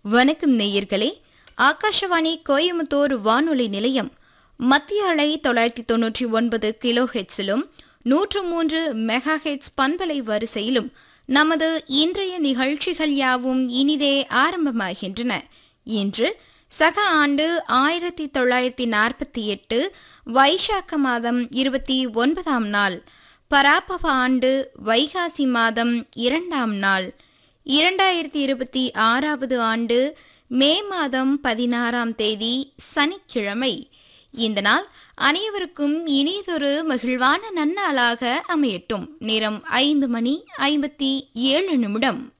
வணக்கம் நேயர்களே ஆகாஷவாணி கோயமுத்தூர் வானொலி நிலையம் மத்திய அலை தொள்ளாயிரத்தி தொன்னூற்றி ஒன்பது கிலோ ஹெட்ஸிலும் நூற்று மூன்று மெகா ஹெட்ஸ் பண்பலை வரிசையிலும் நமது இன்றைய நிகழ்ச்சிகள் யாவும் இனிதே ஆரம்பமாகின்றன இன்று சக ஆண்டு ஆயிரத்தி தொள்ளாயிரத்தி நாற்பத்தி எட்டு வைசாக்க மாதம் இருபத்தி ஒன்பதாம் நாள் பராபவ ஆண்டு வைகாசி மாதம் இரண்டாம் நாள் இரண்டாயிரத்தி இருபத்தி ஆறாவது ஆண்டு மே மாதம் பதினாறாம் தேதி சனிக்கிழமை இந்த நாள் அனைவருக்கும் இனியதொரு மகிழ்வான நன்னாளாக அமையட்டும் நேரம் ஐந்து மணி ஐம்பத்தி ஏழு நிமிடம்